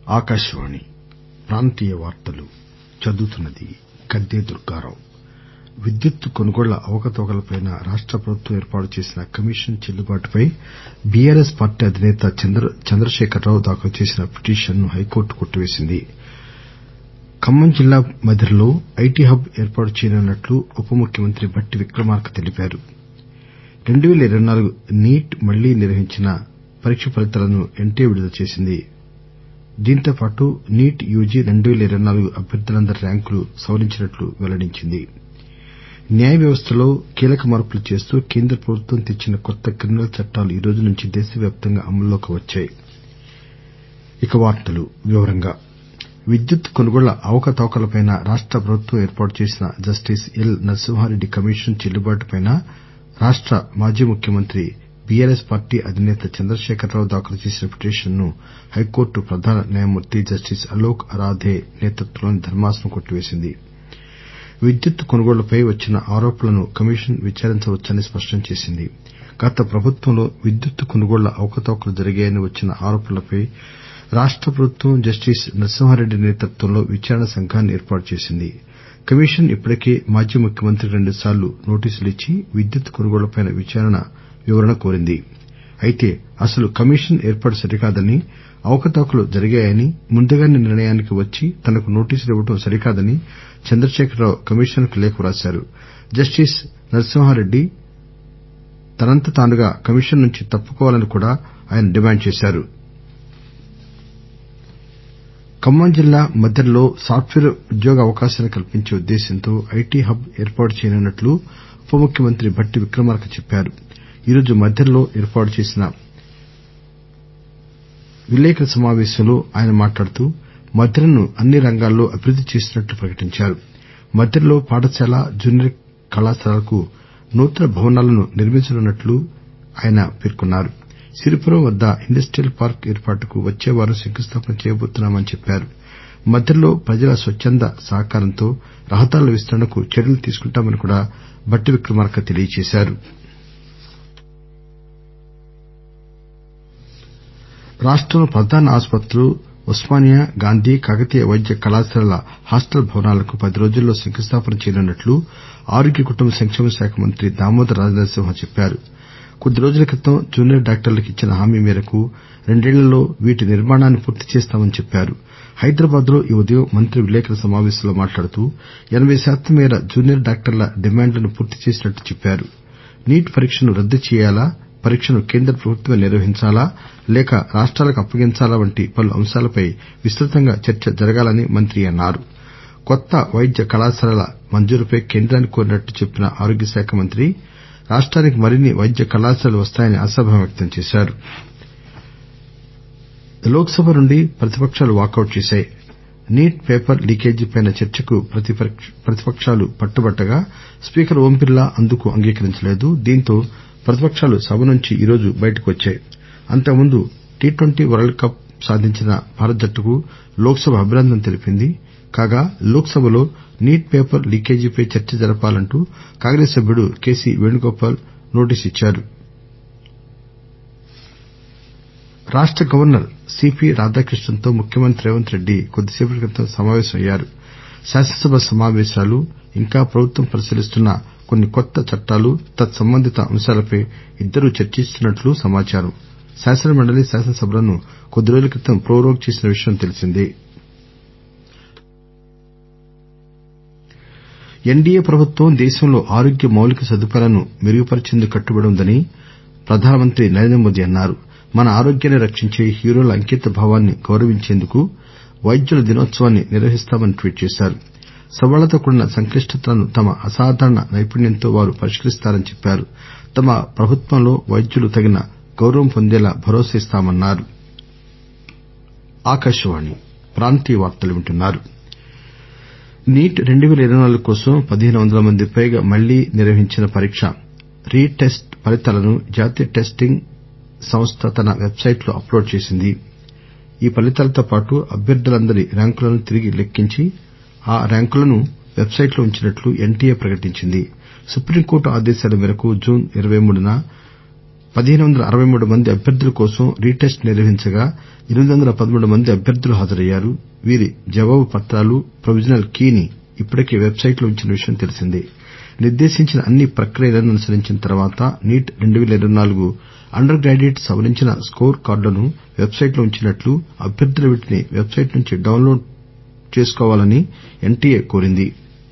ఆకాశవాణి ప్రాంతీయ వార్తలు చదువుతున్నది గద్దె దుర్గారావు విద్యుత్తు కొనుగోళ్ల అవకతవకలపై రాష్ట ప్రభుత్వం ఏర్పాటు చేసిన కమిషన్ చెల్లుబాటుపై బీఆర్ఎస్ పార్టీ అధినేత చంద్రశేఖరరావు దాఖలు చేసిన పిటిషన్ ను హైకోర్టు కొట్టివేసింది ఖమ్మం జిల్లా మధిరలో ఐటీ హబ్ ఏర్పాటు చేయనున్నట్లు ఉప ముఖ్యమంత్రి భట్టి విక్రమార్క తెలిపారు నీట్ మళ్లీ నిర్వహించిన పరీక్ష ఫలితాలను ఎన్టీఏ విడుదల చేసింది దీంతో పాటు నీట్ యూజీ అభ్యర్థులందరి ర్యాంకులు సవరించినట్లు వెల్లడించింది న్యాయ వ్యవస్థలో కీలక మార్పులు చేస్తూ కేంద్ర ప్రభుత్వం తెచ్చిన కొత్త క్రిమినల్ చట్టాలు ఈ రోజు నుంచి దేశవ్యాప్తంగా అమల్లోకి వచ్చాయి విద్యుత్ కొనుగోళ్ల అవకతవకలపై రాష్ట ప్రభుత్వం ఏర్పాటు చేసిన జస్టిస్ ఎల్ నరసింహారెడ్డి కమిషన్ చెల్లుబాటుపై రాష్ట మాజీ ముఖ్యమంత్రి బీఆర్ఎస్ పార్టీ అధినేత చంద్రశేఖరరావు దాఖలు చేసిన పిటిషన్ ను హైకోర్టు ప్రధాన న్యాయమూర్తి జస్టిస్ అలోక్ అరాధే నేతృత్వంలోని ధర్మాసనం కొట్టివేసింది విద్యుత్తు కొనుగోళ్లపై వచ్చిన ఆరోపణలను కమిషన్ విచారించవచ్చని స్పష్టం చేసింది గత ప్రభుత్వంలో విద్యుత్తు కొనుగోళ్ల అవకతవకలు జరిగాయని వచ్చిన ఆరోపణలపై రాష్ట ప్రభుత్వం జస్టిస్ నరసింహారెడ్డి నేతృత్వంలో విచారణ సంఘాన్ని ఏర్పాటు చేసింది కమిషన్ ఇప్పటికే మాజీ ముఖ్యమంత్రికి రెండుసార్లు నోటీసులిచ్చి విద్యుత్తు కొనుగోళ్లపై విచారణ వివరణ కోరింది అయితే అసలు కమిషన్ ఏర్పాటు సరికాదని అవకతవకలు జరిగాయని ముందుగానే నిర్ణయానికి వచ్చి తనకు నోటీసులివ్వడం సరికాదని చంద్రశేఖరరావు కమిషన్ కు లేఖ వ్రాశారు జస్టిస్ నరసింహారెడ్డి తనంతట తానుగా కమిషన్ నుంచి తప్పుకోవాలని కూడా ఆయన డిమాండ్ చేశారు ఖమ్మం జిల్లా మధిరలో సాఫ్ట్ పేర్ ఉద్యోగావకాశాలు కల్పించే ఉద్దేశ్యంతో ఐటీ హబ్ ఏర్పాటు చేయనున్నట్లు ఉప ముఖ్యమంత్రి భట్టి విక్రమార్క చెప్పారు ఈరోజు మధిరలో ఏర్పాటు చేసిన విలేకరుల సమావేశంలో ఆయన మాట్లాడుతూ మధిరను అన్ని రంగాల్లో అభివృద్ది చేస్తున్నట్లు ప్రకటించారు మధిరలో పాఠశాల జూనియర్ కళాశాలలకు నూతన భవనాలను నిర్మించనున్నట్లు ఆయన పేర్కొన్నారు సిరిపురం వద్ద ఇండస్టియల్ పార్క్ ఏర్పాటుకు వచ్చే వారం శంకుస్థాపన చేయబోతున్నామని చెప్పారు మధిరలో ప్రజల స్వచ్చంద సహకారంతో రహదారుల విస్తరణకు చర్యలు తీసుకుంటామని కూడా భట్టి విక్రమార్క తెలియజేశారు రాష్టంలో ప్రధాన ఆసుపత్రులు ఉస్మానియా గాంధీ కాకతీయ వైద్య కళాశాలల హాస్టల్ భవనాలకు పది రోజుల్లో శంకుస్థాపన చేయనున్నట్లు ఆరోగ్య కుటుంబ సంక్షేమ శాఖ మంత్రి దామోదర రాజనరసింహ చెప్పారు కొద్ది రోజుల క్రితం జూనియర్ డాక్టర్లకు ఇచ్చిన హామీ మేరకు రెండేళ్లలో వీటి నిర్మాణాన్ని పూర్తి చేస్తామని చెప్పారు హైదరాబాద్ లో ఈ ఉదయం మంత్రి విలేకరుల సమావేశంలో మాట్లాడుతూ ఎనబై శాతం మేర జూనియర్ డాక్టర్ల డిమాండ్లను పూర్తి చేసినట్లు చెప్పారు నీట్ పరీక్షను రద్దు చేయాలా పరీక్షను కేంద్ర ప్రభుత్వమే నిర్వహించాలా లేక రాష్టాలకు అప్పగించాలా వంటి పలు అంశాలపై విస్తృతంగా చర్చ జరగాలని మంత్రి అన్నారు కొత్త వైద్య కళాశాలల మంజూరుపై కేంద్రాన్ని కోరినట్లు చెప్పిన ఆరోగ్య శాఖ మంత్రి రాష్టానికి మరిన్ని వైద్య కళాశాలలు వస్తాయని ఆశాభావం వ్యక్తం చేశారు లోక్ సభ నుండి ప్రతిపకాలు వాకౌట్ చేశాయి నీట్ పేపర్ లీకేజీపై చర్చకు ప్రతిపకాలు పట్టుబట్టగా స్పీకర్ ఓం బిర్లా అందుకు అంగీకరించలేదు దీంతో ప్రతిపకాలు సభ నుంచి ఈరోజు బయటకు వచ్చాయి అంతకుముందు టీ ట్వంటీ వరల్డ్ కప్ సాధించిన భారత జట్టుకు లోక్ సభ అభినందనలు తెలిపింది కాగా లోక్ సభలో నీట్ పేపర్ లీకేజీపై చర్చ జరపాలంటూ కాంగ్రెస్ సభ్యుడు కెసి వేణుగోపాల్ నోటీసు ఇచ్చారు రాష్ట గవర్నర్ సిపి రాధాకృష్ణన్ తో ముఖ్యమంత్రి రేవంత్ రెడ్డి కొద్దిసేపటి క్రితం సమావేశమయ్యారు శాసనసభ సమావేశాలు ఇంకా ప్రభుత్వం పరిశీలిస్తున్న కొన్ని కొత్త చట్టాలు తత్సంబంధిత అంశాలపై ఇద్దరూ చర్చిస్తున్నట్లు సమాచారం శాసనమండలి శాసనసభలను కొద్ది రోజుల క్రితం ప్రోరోగ్ చేసిన విషయం తెలిసిందే ఎన్డీఏ ప్రభుత్వం దేశంలో ఆరోగ్య మౌలిక సదుపాయాలను మెరుగుపరిచేందుకు కట్టుబడి ఉందని ప్రధానమంత్రి నరేంద్రమోదీ అన్నారు మన ఆరోగ్యాన్ని రక్షించే హీరోల అంకిత భావాన్ని గౌరవించేందుకు వైద్యుల దినోత్సవాన్ని నిర్వహిస్తామని ట్వీట్ చేశారు సవాళ్లతో కూడిన సంక్లిష్టతలను తమ అసాధారణ నైపుణ్యంతో వారు పరిష్కరిస్తారని చెప్పారు తమ ప్రభుత్వంలో వైద్యులు తగిన గౌరవం పొందేలా భరోసా ఇస్తామన్నారు నీట్ రెండు పేల ఇరవై నాలుగు కోసం పదిహేను వందల మందికి పైగా మళ్లీ నిర్వహించిన పరీక్ష రీ టెస్ట్ ఫలితాలను జాతీయ టెస్టింగ్ సంస్థ తన వెబ్ సైట్ లో అప్ లోడ్ చేసింది ఈ ఫలితాలతో పాటు అభ్యర్థులందరి ర్యాంకులను తిరిగి లెక్కించి ఆ ర్యాంకులను వెబ్ సైట్ లో ఉంచినట్లు ఎన్టీఏ ప్రకటించింది సుప్రీంకోర్టు ఆదేశాల మేరకు జూన్ ఇరవై మూడున పదిహేను వందల అరవై మూడు మంది అభ్యర్థుల కోసం రీటెస్ట్ నిర్వహించగా ఎనిమిది వందల పదమూడు మంది అభ్యర్థులు హాజరయ్యారు వీరి జవాబు పత్రాలు ప్రొవిజనల్ కీని ఇప్పటికే వెబ్ సైట్ లో ఉంచిన విషయం తెలిసిందే నిర్దేశించిన అన్ని ప్రక్రియలను అనుసరించిన తర్వాత నీట్ అండర్ గ్రాడ్యుయేట్ సవరించిన స్కోర్ కార్డులను వెబ్ సైట్ లో ఉంచినట్లు అభ్యర్థులు వీటిని వెబ్ సైట్ నుంచి డౌన్ లోడ్ చేసుకోవాలని ఎన్టీఏ కోరింది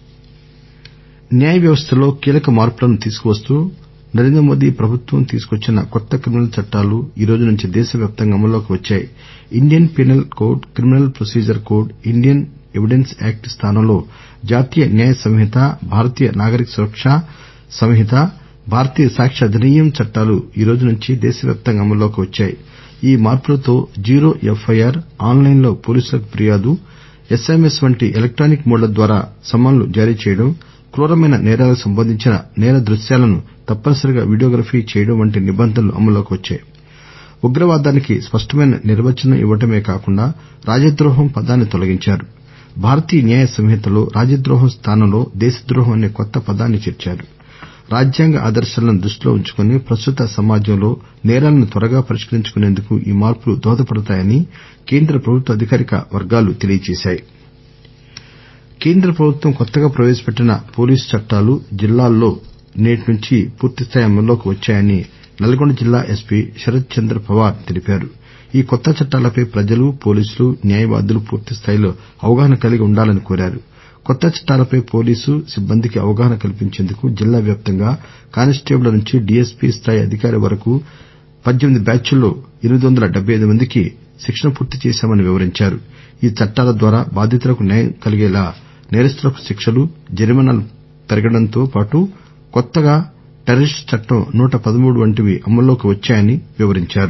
న్యాయ వ్యవస్థలో కీలక మార్పులను తీసుకువస్తూ నరేంద్రమోదీ ప్రభుత్వం తీసుకొచ్చిన కొత్త క్రిమినల్ చట్టాలు ఈరోజు నుంచి దేశవ్యాప్తంగా అమల్లోకి వచ్చాయి Indian penal code criminal procedure code Indian evidence act స్థానంలో జాతీయ న్యాయ సంహిత భారతీయ నాగరిక సురక్ష సంహిత భారతీయ సాక్ష్య అధినియం చట్టాలు ఈరోజు నుంచి దేశవ్యాప్తంగా అమల్లోకి వచ్చాయి ఈ మార్పులతో జీరో ఎఫ్ఐఆర్ ఆన్ లైన్ లో పోలీసులకు ఫిర్యాదు ఎస్ఎంఎస్ వంటి ఎలక్టానిక్ మోడ్ల ద్వారా సమన్లు జారీ చేయడం క్రూరమైన నేరాలకు సంబంధించిన నేర దృశ్యాలను తప్పనిసరిగా వీడియోగ్రఫీ చేయడం వంటి నిబంధనలు అమల్లోకి వచ్చాయి ఉగ్రవాదానికి స్పష్టమైన నిర్వచనం ఇవ్వడమే కాకుండా రాజద్రోహం పదాన్ని తొలగించారు భారతీయ న్యాయ సంహితలో రాజద్రోహం స్థానంలో దేశద్రోహం అనే కొత్త పదాన్ని చేర్చారు రాజ్యాంగ ఆదర్శాలను దృష్టిలో ఉంచుకుని ప్రస్తుత సమాజంలో నేరాలను త్వరగా పరిష్కరించుకునేందుకు ఈ మార్పులు దోహదపడతాయని కేంద్ర ప్రభుత్వ అధికారిక వర్గాలు తెలియజేశాయి కేంద్ర ప్రభుత్వం కొత్తగా ప్రవేశపెట్టిన పోలీసు చట్టాలు జిల్లాల్లో నేటి నుంచి పూర్తిస్థాయి అమల్లోకి వచ్చాయని నల్గొండ జిల్లా ఎస్పీ శరత్ చంద్ర పవార్ తెలిపారు ఈ కొత్త చట్టాలపై ప్రజలు పోలీసులు న్యాయవాదులు పూర్తిస్థాయిలో అవగాహన కలిగి ఉండాలని కోరారు కొత్త చట్టాలపై పోలీసు సిబ్బందికి అవగాహన కల్పించేందుకు జిల్లా వ్యాప్తంగా కానిస్టేబుళ్ల నుంచి డీఎస్పీ స్థాయి అధికారి వరకు పద్దెనిమిది బ్యాచ్ల్లో ఎనిమిది వందల డెబ్బై ఐదు మందికి శిక్షణ పూర్తి చేశామని వివరించారు ఈ చట్టాల ద్వారా బాధితులకు న్యాయం కలిగేలా నేరస్తులకు శిక్షలు జరిమానాలు పెరగడంతో పాటు కొత్తగా టెర్రరిస్టు చట్టం నూట పదమూడు వంటివి అమల్లోకి వచ్చాయని వివరించారు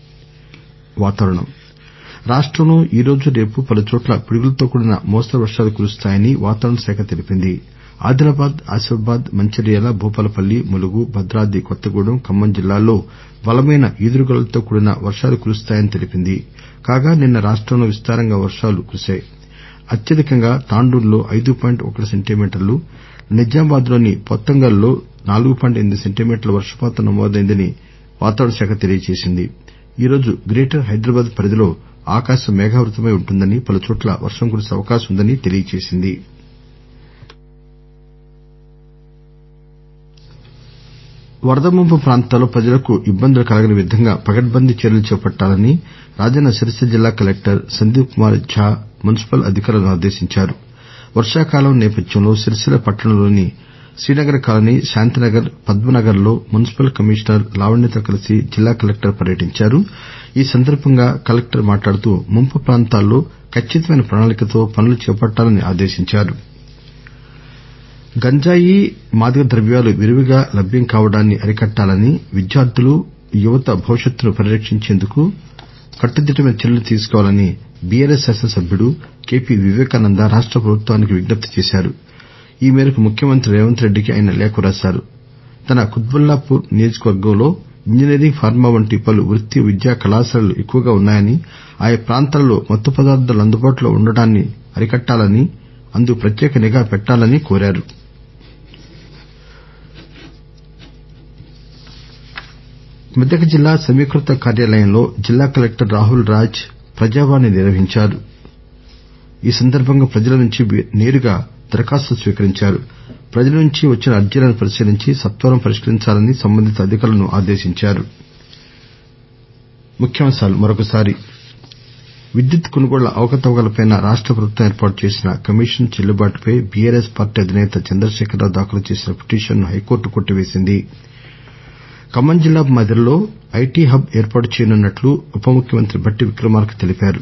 రాష్టంలో ఈరోజు రేపు పలుచోట్ల పిడుగులతో కూడిన మోస్తరు వర్షాలు కురుస్తాయని వాతావరణ శాఖ తెలిపింది ఆదిలాబాద్ ఆసిఫాబాద్ మంచిర్యాల భూపాలపల్లి ములుగు భద్రాద్రి కొత్తగూడెం ఖమ్మం జిల్లాల్లో బలమైన ఈదురుగాలులతో కూడిన వర్షాలు కురుస్తాయని తెలిపింది కాగా నిన్న రాష్టంలో విస్తారంగా వర్షాలు కురిశాయి అత్యధికంగా తాండూరులో ఐదు పాయింట్ ఒకటి సెంటీమీటర్లు నిజామాబాద్ లోని పోత్తంగల్లో నాలుగు పాయింట్ ఎనిమిది సెంటీమీటర్ల వర్షపాతం నమోదైందని వాతావరణ శాఖ తెలియజేసింది ఈరోజు గ్రేటర్ హైదరాబాద్ పరిధిలో ఆకాశం మేఘావృతమై ఉంటుందని పలుచోట్ల వర్షం కురిసే అవకాశం ఉందని తెలియజేసింది వరద ముంపు ప్రాంతాల్లో ప్రజలకు ఇబ్బందులు కలగని విధంగా పకడ్బందీ చర్యలు చేపట్టాలని రాజన్న సిరిసిల్ల జిల్లా కలెక్టర్ సందీప్ కుమార్ ఝా మున్సిపల్ అధికారులను ఆదేశించారు వర్షాకాలం నేపథ్యంలో సిరిసిల్ల పట్టణంలోని శ్రీనగర్ కాలనీ శాంతినగర్ పద్మనగర్ లో మున్సిపల్ కమిషనర్ లావణ్యతో కలిసి జిల్లా కలెక్టర్ పర్యటించారు ఈ సందర్బంగా కలెక్టర్ మాట్లాడుతూ ముంపు ప్రాంతాల్లో కచ్చితమైన ప్రణాళికతో పనులు చేపట్టాలని ఆదేశించారు గంజాయి మాదక ద్రవ్యాలు విరివిగా లభ్యం కావడాన్ని అరికట్టాలని విద్యార్థులు యువత భవిష్యత్తును పరిరక్షించేందుకు కట్టుదిట్టమైన చర్యలు తీసుకోవాలని బీఆర్ఎస్ శాసనసభ్యుడు కెపి వివేకానంద రాష్ట ప్రభుత్వానికి విజ్ఞప్తి చేశారు ఈ మేరకు ముఖ్యమంత్రి రేవంత్ రెడ్డికి ఆయన లేఖ రాశారు తన కుత్బుల్లాపూర్ నియోజకవర్గంలో ఇంజనీరింగ్ ఫార్మా వంటి పలు వృత్తి విద్యా కళాశాలలు ఎక్కువగా ఉన్నాయని ఆయా ప్రాంతాల్లో మత్తు పదార్థాలు అందుబాటులో ఉండడాన్ని అరికట్టాలని అందుకు ప్రత్యేక నిఘా పెట్టాలని కోరారు మెదక్ జిల్లా సమీకృత కార్యాలయంలో జిల్లా కలెక్టర్ రాహుల్ రాజ్ ప్రజావాణి నిర్వహించారు ఈ సందర్బంగా ప్రజల నుంచి నేరుగా దరఖాస్తులు స్వీకరించారు ప్రజల నుంచి వచ్చిన అర్జీలను పరిశీలించి సత్వరం పరిష్కరించాలని సంబంధిత అధికారులను ఆదేశించారు విద్యుత్ కొనుగోళ్ల అవకతవకలపై రాష్ట ప్రభుత్వం ఏర్పాటు చేసిన కమిషన్ చెల్లుబాటుపై బీఆర్ఎస్ పార్టీ అధినేత చంద్రశేఖరరావు దాఖలు చేసిన పిటిషన్ను హైకోర్టు కొట్టివేసింది ఖమ్మం జిల్లా మధిరలో ఐటీ హబ్ ఏర్పాటు చేయనున్నట్లు ఉప ముఖ్యమంత్రి భట్టి విక్రమార్క తెలిపారు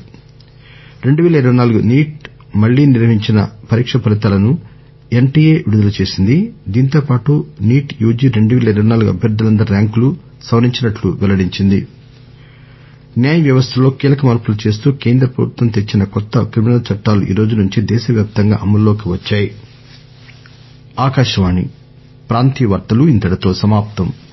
నీట్ మళ్లీ నిర్వహించిన పరీక్ష ఫలితాలను ఎన్టీఏ విడుదల చేసింది దీంతో పాటు నీట్ యూజీ అభ్యర్థులందరి ర్యాంకులు సవరించినట్లు వెల్లడించింది న్యాయ వ్యవస్థలో కీలక మార్పులు చేస్తూ కేంద్ర ప్రభుత్వం తెచ్చిన కొత్త క్రిమినల్ చట్టాలు ఈరోజు నుంచి దేశవ్యాప్తంగా అమల్లోకి వచ్చాయి